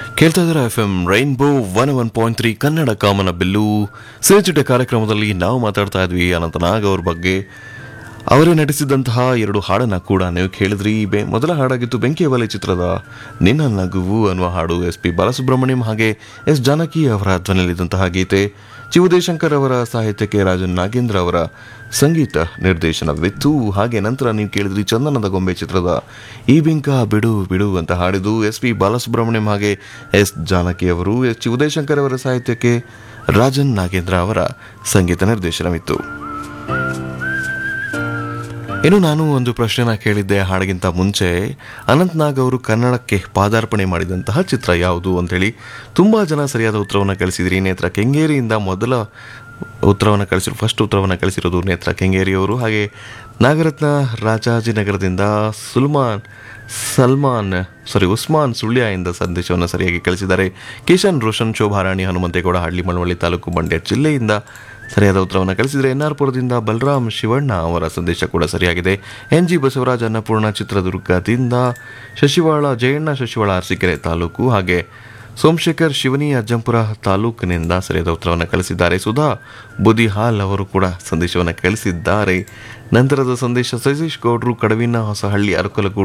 ಕೇಳ್ತಾ ಇದ್ದಾರೆ F M rainbow one one point three Kannada ಕಾಮನ ಬಿಲ್ಲು ಸಿರಿಚಿಟ್ಟೆ ಕಾರ್ಯಕ್ರಮದಲ್ಲಿ ನಾವು ಮಾತಾಡ್ತಾ ಇದ್ವಿ ಅನಂತ ನಾಗ್ ಅವ್ರ ಬಗ್ಗೆ ಅವರೇ ನಟಿಸಿದಂತಹ ಎರಡು ಹಾಡನ್ನ ಕೂಡ ನೀವು ಕೇಳಿದ್ರಿ ಬೆ ಮೊದಲ ಹಾಡಾಗಿತ್ತು ಬೆಂಕಿಯ ಬಲೆ ಚಿತ್ರದ ನಿನ್ನ ನಗುವು ಅನ್ನುವ ಹಾಡು ಎಸ್ ಪಿ ಬಾಲಸುಬ್ರಹ್ಮಣ್ಯಂ ಹಾಗೆ ಎಸ್ ಜಾನಕಿ ಅವರ ಧ್ವನಿಯಲ್ಲಿದ್ದಂತಹ ಗೀತೆ ಚಿವುದೇಶಂಕರ್ ಅವರ ಸಾಹಿತ್ಯಕ್ಕೆ ರಾಜನ್ ನಾಗೇಂದ್ರ ಅವರ ಸಂಗೀತ ನಿರ್ದೇಶನವಿತ್ತು ಹಾಗೆ ನಂತರ ನೀವು ಕೇಳಿದ್ರಿ ಚಂದನದ ಗೊಂಬೆ ಚಿತ್ರದ ಈ ಬಿಂಕ ಬಿಡು ಬಿಡು ಅಂತ ಹಾಡಿದ್ದು ಎಸ್ ಪಿ ಬಾಲಸುಬ್ರಹ್ಮಣ್ಯಂ ಹಾಗೆ ಎಸ್ ಜಾನಕಿ ಅವರು ಎಸ್ ಚಿವುದೇಶಂಕರ್ ಅವರ ಸಾಹಿತ್ಯಕ್ಕೆ ರಾಜನ್ ನಾಗೇಂದ್ರ ಅವರ ಸಂಗೀತ ನಿರ್ದೇಶನವಿತ್ತು ಇನ್ನು ನಾನು ಒಂದು ಪ್ರಶ್ನೆನ ಕೇಳಿದ್ದೆ ಹಾಡಿಗಿಂತ ಮುಂಚೆ ಅನಂತ್ ನಾಗ್ ಅವರು ಕನ್ನಡಕ್ಕೆ ಪಾದಾರ್ಪಣೆ ಮಾಡಿದಂತಹ ಚಿತ್ರ ಯಾವುದು ಅಂತೇಳಿ ತುಂಬ ಜನ ಸರಿಯಾದ ಉತ್ತರವನ್ನು ಕಳಿಸಿದ್ರಿ ನೇತ್ರ ಕೆಂಗೇರಿಯಿಂದ ಮೊದಲ ಉತ್ತರವನ್ನು ಕಳಿಸಿರೋ ಫಸ್ಟ್ ಉತ್ತರವನ್ನು ಕಳಿಸಿರೋದು ನೇತ್ರ ಕೆಂಗೇರಿ ಅವರು ಹಾಗೆ ನಾಗರತ್ನ ರಾಜಾಜಿನಗರದಿಂದ ಸುಲ್ಮಾನ್ ಸಲ್ಮಾನ್ ಸಾರಿ ಉಸ್ಮಾನ್ ಸುಳ್ಯದಿಂದ ಸಂದೇಶವನ್ನು ಸರಿಯಾಗಿ ಕಳಿಸಿದ್ದಾರೆ ಕಿಶನ್ ರೋಷನ್ ಶೋಭಾರಾಣಿ ಹನುಮಂತೇಗೌಡ ಹಳ್ಳಿ ಮಳವಳ್ಳಿ ತಾಲೂಕು ಮಂಡ್ಯ ಜಿಲ್ಲೆಯಿಂದ ಸರಿಯಾದ ಉತ್ತರವನ್ನು ಕಳಿಸಿದರೆ ಎನ್ ಆರ್ ಪುರದಿಂದ ಬಲರಾಮ್ ಶಿವಣ್ಣ ಅವರ ಸಂದೇಶ ಕೂಡ ಸರಿಯಾಗಿದೆ ಎನ್ ಜಿ ಬಸವರಾಜ್ ಅನ್ನಪೂರ್ಣ ಚಿತ್ರದುರ್ಗದಿಂದ ಶಶಿವಾಳ ಜಯಣ್ಣ ಶಶಿವಾಳ ಅರಸೀಕೆರೆ ತಾಲೂಕು ಹಾಗೆ ಸೋಮಶೇಖರ್ ಶಿವನಿ ಅಜ್ಜಂಪುರ ತಾಲೂಕಿನಿಂದ ಸರಿಯಾದ ಉತ್ತರವನ್ನು ಕಳಿಸಿದ್ದಾರೆ ಸುಧಾ ಬುದಿಹಾಲ್ ಅವರು ಕೂಡ ಸಂದೇಶವನ್ನು ಕಳಿಸಿದ್ದಾರೆ ನಂತರದ ಸಂದೇಶ ಸತೀಶ್ ಗೌಡ್ರು ಕಡವಿನ ಹೊಸಹಳ್ಳಿ ಅರಕಲಗೂಡು